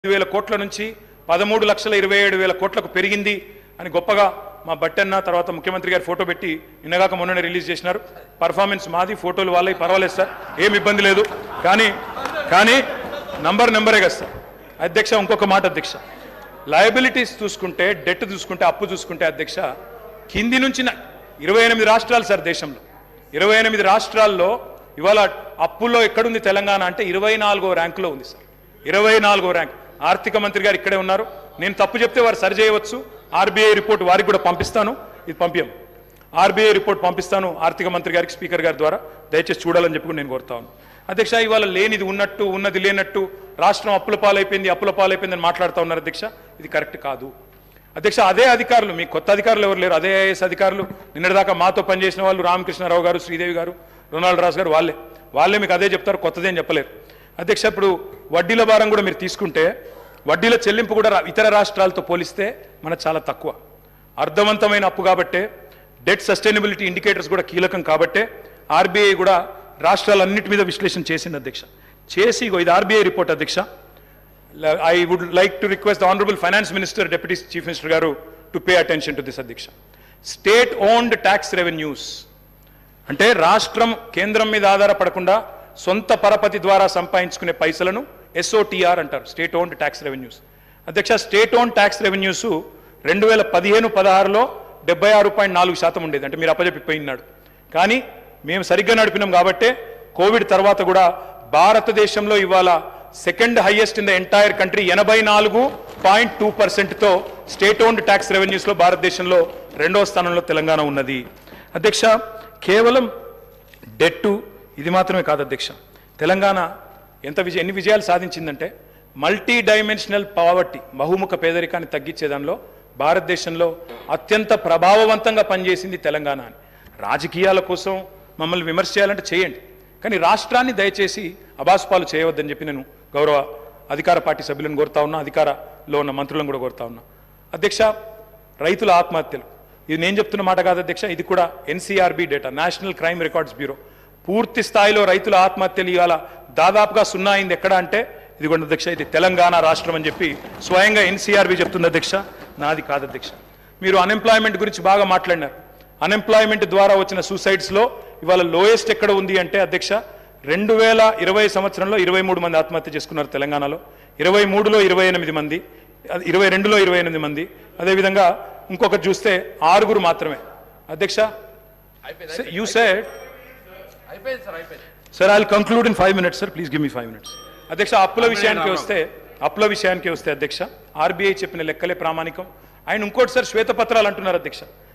వేల కోట్ల నుంచి పదమూడు లక్షల ఇరవై ఏడు వేల కోట్లకు పెరిగింది అని గొప్పగా మా బట్టన్న తర్వాత ముఖ్యమంత్రి గారు ఫోటో పెట్టి నిన్నగాక మొన్ననే రిలీజ్ చేసినారు పర్ఫార్మెన్స్ మాది ఫోటోలు వాళ్ళవి పర్వాలేదు సార్ ఏం ఇబ్బంది లేదు కానీ కానీ నంబర్ నెంబరే కదా సార్ అధ్యక్ష ఇంకొక మాట అధ్యక్ష లయబిలిటీస్ చూసుకుంటే డెట్ చూసుకుంటే అప్పు చూసుకుంటే అధ్యక్ష కింది నుంచి న- ఇరవై ఎనిమిది రాష్ట్రాలు సార్ దేశంలో ఇరవై ఎనిమిది రాష్ట్రాల్లో ఇవాళ అప్పుల్లో ఎక్కడుంది తెలంగాణ అంటే ఇరవై నాలుగో ర్యాంకులో ఉంది సార్ ఇరవై నాలుగో ర్యాంక్ ఆర్థిక మంత్రి గారు ఇక్కడే ఉన్నారు నేను తప్పు చెప్తే వారు సరి చేయవచ్చు ఆర్బీఐ రిపోర్ట్ వారికి కూడా పంపిస్తాను ఇది పంపించాం ఆర్బీఐ రిపోర్ట్ పంపిస్తాను ఆర్థిక మంత్రి గారికి స్పీకర్ గారి ద్వారా దయచేసి చూడాలని చెప్పి కూడా నేను కోరుతా ఉన్నాను అధ్యక్ష ఇవాళ లేనిది ఉన్నట్టు ఉన్నది లేనట్టు రాష్ట్రం అప్పుల పాలైపోయింది అప్పుల పాలైపోయింది అని మాట్లాడుతూ ఉన్నారు అధ్యక్ష ఇది కరెక్ట్ కాదు అధ్యక్ష అదే అధికారులు మీ కొత్త అధికారులు ఎవరు లేరు అదే ఐఏఎస్ అధికారులు నిన్నటిదాకా మాతో పనిచేసిన వాళ్ళు రామకృష్ణారావు గారు శ్రీదేవి గారు రొనాల్డ్ రాజు గారు వాళ్ళే వాళ్ళే మీకు అదే చెప్తారు కొత్తదేం చెప్పలేరు అధ్యక్ష ఇప్పుడు వడ్డీల భారం కూడా మీరు తీసుకుంటే వడ్డీల చెల్లింపు కూడా రా- ఇతర రాష్ట్రాలతో పోలిస్తే మన చాలా తక్కువ అర్థవంతమైన అప్పు కాబట్టే డెట్ సస్టైనబిలిటీ ఇండికేటర్స్ కూడా కీలకం కాబట్టే ఆర్బీఐ కూడా రాష్ట్రాలన్నిటి మీద విశ్లేషణ చేసింది అధ్యక్ష చేసి ఇగో ఇది ఆర్బీఐ రిపోర్ట్ అధ్యక్ష I would like to request the honourable finance minister deputy chief minister గారు to pay attention to this అధ్యక్ష స్టేట్ ఓన్డ్ ట్యాక్స్ రెవెన్యూస్ అంటే రాష్ట్రం కేంద్రం మీద ఆధారపడకుండా సొంత పరపతి ద్వారా సంపాదించుకునే పైసలను ఎస్ఓటిఆర్ అంటారు స్టేట్ ఓన్డ్ ట్యాక్స్ రెవెన్యూస్ అధ్యక్ష స్టేట్ ఓన్ ట్యాక్స్ రెవెన్యూస్ రెండు వేల పదిహేను పదహారులో డెబ్బై ఆరు పాయింట్ నాలుగు శాతం ఉండేది అంటే మీరు అప్పచెప్పిపోయినాడు కానీ మేము సరిగ్గా నడిపినాం కాబట్టే కోవిడ్ తర్వాత కూడా భారతదేశంలో ఇవాళ second highest in the entire country ఎనభై నాలుగు పాయింట్ టూ పర్సెంట్తో స్టేట్ ఓన్డ్ ట్యాక్స్ రెవెన్యూస్లో భారతదేశంలో రెండవ స్థానంలో తెలంగాణ ఉన్నది అధ్యక్ష కేవలం డెట్టు ఇది మాత్రమే కాదు అధ్యక్ష తెలంగాణ ఎంత విజయ ఎన్ని విజయాలు సాధించిందంటే మల్టీ డైమెన్షనల్ పావర్టీ బహుముఖ పేదరికాన్ని తగ్గించే దానిలో భారతదేశంలో అత్యంత ప్రభావవంతంగా పనిచేసింది తెలంగాణ అని రాజకీయాల కోసం మమ్మల్ని విమర్శ చేయాలంటే చేయండి కానీ రాష్ట్రాన్ని దయచేసి అబాస్పాలు చేయవద్దని చెప్పి నేను గౌరవ అధికార పార్టీ సభ్యులను కోరుతా ఉన్నా అధికారలో ఉన్న మంత్రులను కూడా కోరుతా ఉన్నా అధ్యక్ష రైతుల ఆత్మహత్యలు ఇది నేను చెప్తున్న మాట కాదు అధ్యక్ష ఇది కూడా NCRB data national crime records bureau పూర్తి స్థాయిలో రైతుల ఆత్మహత్యలు ఇవాళ దాదాపుగా సున్నా అయింది ఎక్కడ అంటే ఇదిగోండి అధ్యక్ష ఇది తెలంగాణ రాష్ట్రం అని చెప్పి స్వయంగా ఎన్సీఆర్బీ చెప్తుంది అధ్యక్ష నాది కాదు అధ్యక్ష మీరు అన్ఎంప్లాయ్మెంట్ గురించి బాగా మాట్లాడినారు అన్ఎంప్లాయ్మెంట్ ద్వారా వచ్చిన సూసైడ్స్లో ఇవాళ లోయెస్ట్ ఎక్కడ ఉంది అంటే అధ్యక్ష రెండు వేల ఇరవై సంవత్సరంలో ఇరవై మూడు మంది ఆత్మహత్య చేసుకున్నారు తెలంగాణలో ఇరవై మూడులో ఇరవై ఎనిమిది మంది అది ఇరవై రెండులో ఇరవై ఎనిమిది మంది అదేవిధంగా ఇంకొకటి చూస్తే ఆరుగురు మాత్రమే అధ్యక్ష యూ సెడ్ అయిపోయింది సార్ అయిపోయింది sir I conclude in five minutes sir please give me five minutes అధ్యక్ష అప్పుల విషయానికి వస్తే అప్పుల విషయానికి వస్తే అధ్యక్ష ఆర్బీఐ చెప్పిన లెక్కలే ప్రామాణికం ఆయన ఇంకోటి సార్ శ్వేతపత్రాలు అంటున్నారు అధ్యక్ష